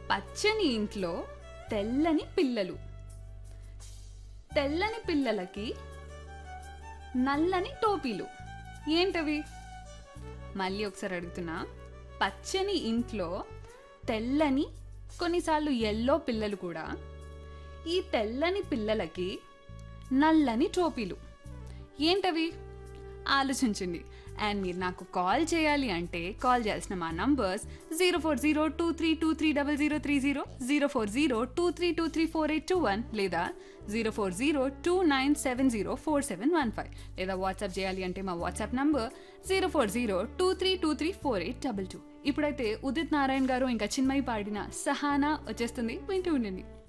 పచ్చని ఇంట్లో తెల్లని పిల్లలు తెల్లని పిల్లలకి నల్లని టోపీలు ఏంటవి మళ్ళీ ఒకసారి అడుగుతున్నా పచ్చని ఇంట్లో తెల్లని కొన్నిసార్లు ఎల్లో పిల్లలు కూడా ఈ తెల్లని పిల్లలకి నల్లని టోపీలు ఏంటవి ఆలోచించండి అండ్ మీరు నాకు కాల్ చేయాలి అంటే కాల్ చేయాల్సిన మా numbers zero four zero two three two three double zero three zero zero four zero two three two three four eight two one లేదా zero four zero two nine seven zero four seven one five లేదా WhatsApp చేయాలి అంటే మా WhatsApp number zero four zero two three two three four eight double two ఇప్పుడైతే ఉదిత్ నారాయణ గారు ఇంకా చిన్మయి పాడిన సహానా వచ్చేస్తుంది వింటూ ఉండండి